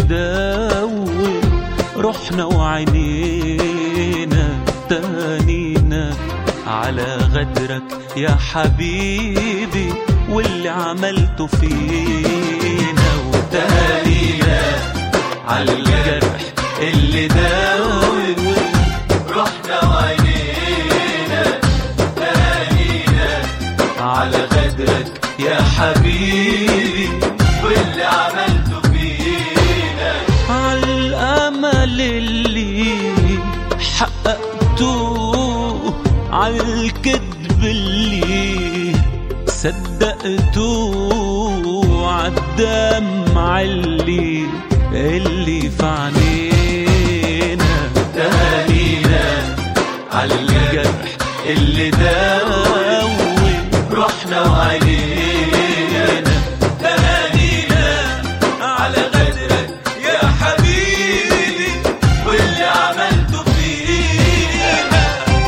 داوي رحنا وعينينا تانينا على غدرك يا حبيبي واللي عملته فينا وتانينا على الجرح اللي داوي رحنا وعينينا تانينا على غدرك يا حبيبي واللي عملته فينا على الأمل اللي حققته على الكذب اللي صدقته عالدمع اللي اللي في عينينا تانينا على الجرح اللي داوي رحنا وعينينا تانينا على غدرك يا حبيبي واللي عملته فينا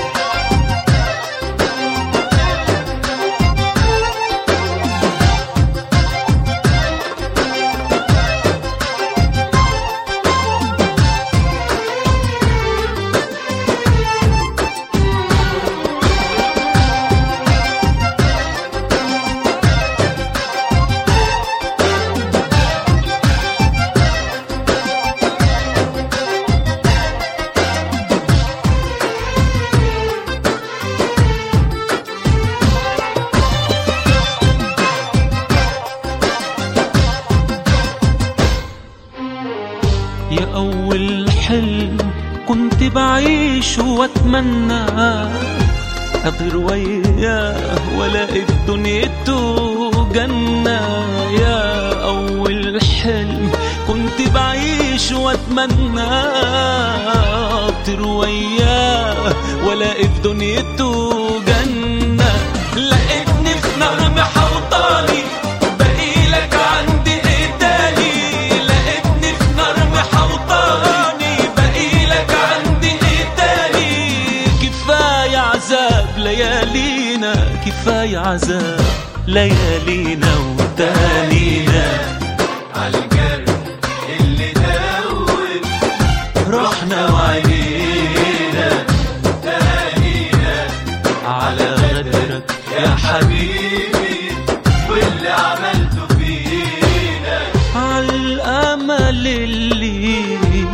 يا أول حلم كنت بعيش وأتمنى أطير وياه وألاقي في دنيته جنة يا أول حلم كنت بعيش وأتمنى أطير وياه وألاقي في دنيته جنة لقيتني في نغمة حوطاني بقيلك عندي إيه تاني لقيتني في نغمة حوطاني بقيلك عندي إيه تاني كفاية عذاب ليالينا كفاية عذاب ليالينا وتانينا على الجرح اللي داوي رحنا وعينينا تانينا على غدرك يا حبيبي واللي عملته فينا على الأمل اللي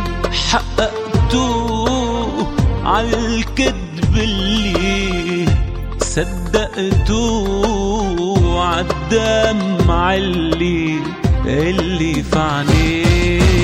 حققته على الكذب اللي صدقته عالدمع اللي اللي في عينيه